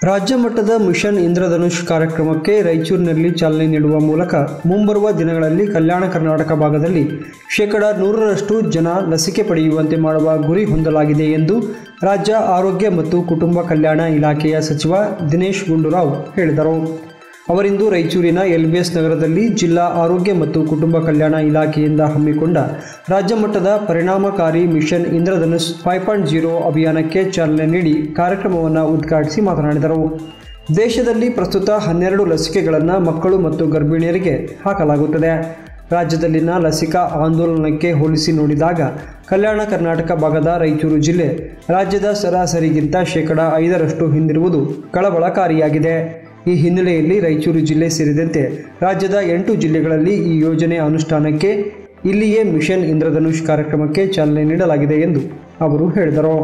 ರಾಜ್ಯ ಮಟ್ಟದ ಮಿಷನ್ ಇಂದ್ರಧನುಷ್ ಕಾರ್ಯಕ್ರಮಕ್ಕೆ ರಾಯಚೂರಿನಲ್ಲಿ ಚಾಲನೆ ನೀಡುವ ಮೂಲಕ ಮುಂಬರುವ ದಿನಗಳಲ್ಲಿ ಕಲ್ಯಾಣ ಕರ್ನಾಟಕ ಭಾಗದಲ್ಲಿ ಶೇಕಡಾ ನೂರರಷ್ಟು ಜನ ಲಸಿಕೆ ಪಡೆಯುವಂತೆ ಮಾಡುವ ಗುರಿ ಹೊಂದಲಾಗಿದೆ ಎಂದು ರಾಜ್ಯ ಆರೋಗ್ಯ ಮತ್ತು ಕುಟುಂಬ ಕಲ್ಯಾಣ ಇಲಾಖೆಯ ಸಚಿವ ದಿನೇಶ್ ಗುಂಡೂರಾವ್ ಹೇಳಿದರು ಅವರಿಂದು ರಾಯಚೂರಿನ ಎಲ್ಬಿಎಸ್ ನಗರದಲ್ಲಿ ಜಿಲ್ಲಾ ಆರೋಗ್ಯ ಮತ್ತು ಕುಟುಂಬ ಕಲ್ಯಾಣ ಇಲಾಖೆಯಿಂದ ಹಮ್ಮಿಕೊಂಡ ರಾಜ್ಯ ಮಟ್ಟದ ಪರಿಣಾಮಕಾರಿ mission Indradhanush five point zero ಅಭಿಯಾನಕ್ಕೆ ಚಾಲನೆ ನೀಡಿ ಕಾರ್ಯಕ್ರಮವನ್ನು ಉದ್ಘಾಟಿಸಿ ಮಾತನಾಡಿದರು ದೇಶದಲ್ಲಿ ಪ್ರಸ್ತುತ ಹನ್ನೆರಡು ಲಸಿಕೆಗಳನ್ನು ಮಕ್ಕಳು ಮತ್ತು ಗರ್ಭಿಣಿಯರಿಗೆ ಹಾಕಲಾಗುತ್ತದೆ ರಾಜ್ಯದಲ್ಲಿನ ಲಸಿಕಾ ಆಂದೋಲನಕ್ಕೆ ಹೋಲಿಸಿ ನೋಡಿದಾಗ ಕಲ್ಯಾಣ ಕರ್ನಾಟಕ ಭಾಗದ ರಾಯಚೂರು ಜಿಲ್ಲೆ ರಾಜ್ಯದ ಸರಾಸರಿಗಿಂತ ಶೇಕಡ ಐದರಷ್ಟು ಹಿಂದಿರುವುದು ಕಳವಳಕಾರಿಯಾಗಿದೆ ಈ ಹಿನ್ನೆಲೆಯಲ್ಲಿ ರಾಯಚೂರು ಜಿಲ್ಲೆ ಸೇರಿದಂತೆ ರಾಜ್ಯದ ಎಂಟು ಜಿಲ್ಲೆಗಳಲ್ಲಿ ಈ ಯೋಜನೆ ಅನುಷ್ಠಾನಕ್ಕೆ ಇಲ್ಲಿಯೇ ಮಿಷನ್ ಇಂದ್ರಧನುಷ್ ಕಾರ್ಯಕ್ರಮಕ್ಕೆ ಚಾಲನೆ ನೀಡಲಾಗಿದೆ ಎಂದು ಅವರು ಹೇಳಿದರು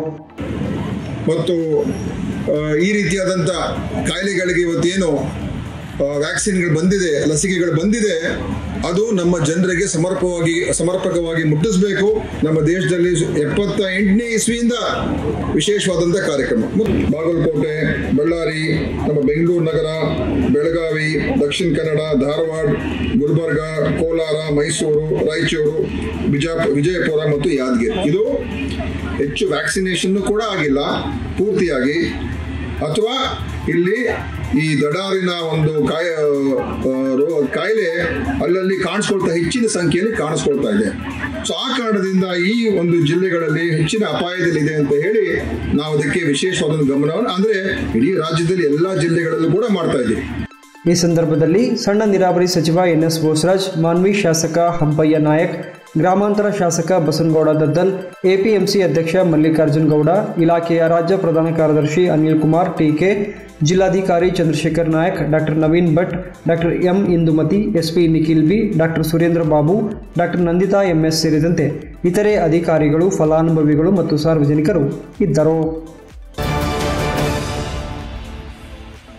ಮತ್ತು ಆ, ಈ ರೀತಿಯಾದಂಥ ಕಾಯಿಲೆಗಳಿಗೆ ಇವತ್ತೇನು ಆ, ವ್ಯಾಕ್ಸಿನ್ಗಳು ಬಂದಿದೆ ಲಸಿಕೆಗಳು ಬಂದಿದೆ ಅದು ನಮ್ಮ ಜನರಿಗೆ ಸಮರ್ಪಕವಾಗಿ ಸಮರ್ಪಕವಾಗಿ ಮುಟ್ಟಿಸಬೇಕು ನಮ್ಮ ದೇಶದಲ್ಲಿ ಎಪ್ಪತ್ತ ಎಂಟನೇ ಇಸ್ವಿಯಿಂದ ವಿಶೇಷವಾದಂಥ ಕಾರ್ಯಕ್ರಮ ಮತ್ತು ಬಾಗಲಕೋಟೆ ಬಳ್ಳಾರಿ ನಮ್ಮ ಬೆಂಗಳೂರು ನಗರ ಬೆಳಗಾವಿ ದಕ್ಷಿಣ ಕನ್ನಡ ಧಾರವಾಡ ಗುಲ್ಬರ್ಗ ಕೋಲಾರ ಮೈಸೂರು ರಾಯಚೂರು ಬಿಜಾಪುರ ವಿಜಯಪುರ ಮತ್ತು ಯಾದಗಿರಿ ಇದು ಹೆಚ್ಚು ವ್ಯಾಕ್ಸಿನೇಷನ್ ಕೂಡ ಆಗಿಲ್ಲ ಪೂರ್ತಿಯಾಗಿ ಅಥವಾ ಇಲ್ಲಿ ಈ ದಡಾರಿನ ಒಂದು ಕಾಯ ಆ, ರೋ- ಕಾಯಿಲೆ ಅಲ್ಲಲ್ಲಿ ಕಾಣಿಸ್ಕೊಳ್ತಾ ಹೆಚ್ಚಿನ ಸಂಖ್ಯೆಯಲ್ಲಿ ಕಾಣಿಸ್ಕೊಳ್ತಾ ಇದೆ ಸೊ ಆ ಕಾರಣದಿಂದ ಈ ಒಂದು ಜಿಲ್ಲೆಗಳಲ್ಲಿ ಹೆಚ್ಚಿನ ಅಪಾಯದಲ್ಲಿದೆ ಅಂತ ಹೇಳಿ ನಾವು ಅದಕ್ಕೆ ವಿಶೇಷವಾದ ಗಮನವನ್ನು ಅಂದ್ರೆ ಇಡೀ ರಾಜ್ಯದಲ್ಲಿ ಎಲ್ಲಾ ಜಿಲ್ಲೆಗಳಲ್ಲೂ ಕೂಡ ಮಾಡ್ತಾ ಇದ್ದೀವಿ ಈ ಸಂದರ್ಭದಲ್ಲಿ ಸಣ್ಣ ನೀರಾವರಿ ಸಚಿವ ಎನ್ ಎಸ್ ಬೋಸರಾಜ್ ಮಾನ್ವಿ ಶಾಸಕ ಹಂಪಯ್ಯ ನಾಯಕ್ ಗ್ರಾಮಾಂತರ ಶಾಸಕ ಬಸನಗೌಡ ದದ್ದಲ್ ಎಪಿಎಂಸಿ ಅಧ್ಯಕ್ಷ ಮಲ್ಲಿಕಾರ್ಜುನ್ ಗೌಡ ಇಲಾಖೆಯ ರಾಜ್ಯ ಪ್ರಧಾನ ಕಾರ್ಯದರ್ಶಿ ಅನಿಲ್ ಕುಮಾರ್ ಟಿಕೆ ಜಿಲ್ಲಾಧಿಕಾರಿ Chandrashekhar Nayak doctor Naveen Bhat doctor M Indumati SP Nikhil B doctor Surendra Babu doctor Nandita M S ಸೇರಿದಂತೆ ಇತರೆ ಅಧಿಕಾರಿಗಳು ಫಲಾನುಭವಿಗಳು ಮತ್ತು ಸಾರ್ವಜನಿಕರು ಇದ್ದರು